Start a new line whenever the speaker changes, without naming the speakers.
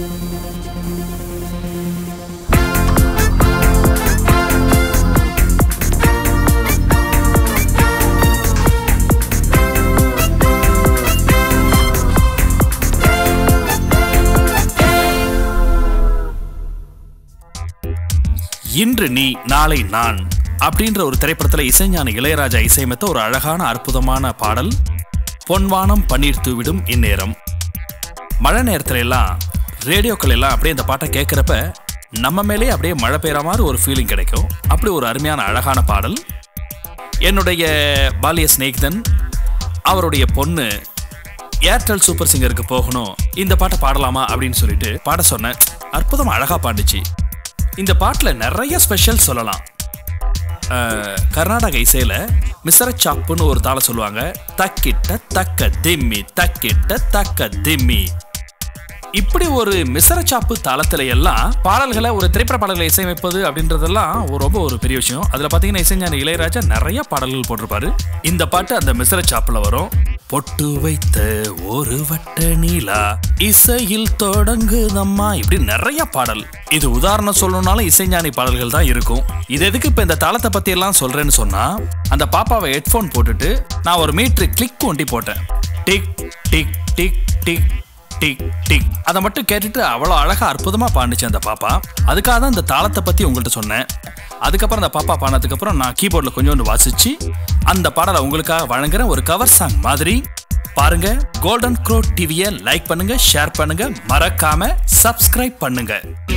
இன்று நீ நாளை நான் அப்படின்ற ஒரு திரைப்படத்துல இசைஞானி இளையராஜா இசையமைத்த ஒரு அழகான அற்புதமான பாடல் பொன்வானம் பன்னீர் தூவிடும் இந்நேரம் மழை நேரத்துல எல்லாம் ரேடியோக்கள் எல்லாம் அப்படியே இந்த பாட்டை கேட்குறப்ப நம்ம மேலே அப்படியே மழை பெய்கிற மாதிரி ஒரு ஃபீலிங் கிடைக்கும் அப்படி ஒரு அருமையான அழகான பாடல் என்னுடைய பாலிய ஸ்நேகிதன் அவருடைய பொண்ணு ஏர்டெல் சூப்பர் சிங்கருக்கு போகணும் இந்த பாட்டை பாடலாமா அப்படின்னு சொல்லிட்டு பாட சொன்னேன் அற்புதம் அழகா பாண்டுச்சு இந்த பாட்டில் நிறைய ஸ்பெஷல் சொல்லலாம் அஹ், கர்நாடக இசையில மிசர சாப்புன்னு ஒரு தாளம் சொல்லுவாங்க தக்கிட்ட தக்க திம்மி தக்கிட்ட தக்க திம்மி இப்படி ஒரு மிசரச்சாப்பு தாளத்துல எல்லாம் பாடல்களை ஒரு திரைப்பட பாடல்களை இசையமைப்பது அப்படின்றதெல்லாம் ஒரு ரொம்ப ஒரு பெரிய விஷயம் அதுல பாத்தீங்கன்னா இசைஞானி இளையராஜா நிறைய பாடல்கள் போட்டிருப்பாரு இந்த பாட்டு அந்த மிசரச்சாப்புல வரும் பொட்டு வைத்த ஒரு வட்ட நீலா இசையில் தொடங்குதம்மா இப்படி நிறைய பாடல் இது உதாரணம் சொல்லணும்னாலும் இசைஞானி பாடல்கள் தான் இருக்கும் இது எதுக்கு இப்ப இந்த தாளத்தை பத்தி எல்லாம் சொல்றேன்னு சொன்னா அந்த பாப்பாவை ஹெட்போன் போட்டுட்டு நான் ஒரு மீட்ரு கிளிக் ஒண்டி போட்டேன் tick tick tick tick tick tick அதை மட்டும் கேட்டுட்டு அவ்வளோ அழகா அற்புதமா பாண்டுச்சு அந்த பாப்பா அதுக்காக தான் இந்த தாளத்தை பத்தி உங்கள்கிட்ட சொன்னேன் அதுக்கப்புறம் அந்த பாப்பா பாடினதுக்கு அப்புறம் நான் கீபோர்டில் கொஞ்சோண்டு வாசிச்சு அந்த பாடலை உங்களுக்காக வழங்குறேன் ஒரு கவர் சாங் மாதிரி பாருங்க கோல்டன் க்ரோ டிவியை லைக் பண்ணுங்க ஷேர் பண்ணுங்க மறக்காம சப்ஸ்கிரைப் பண்ணுங்க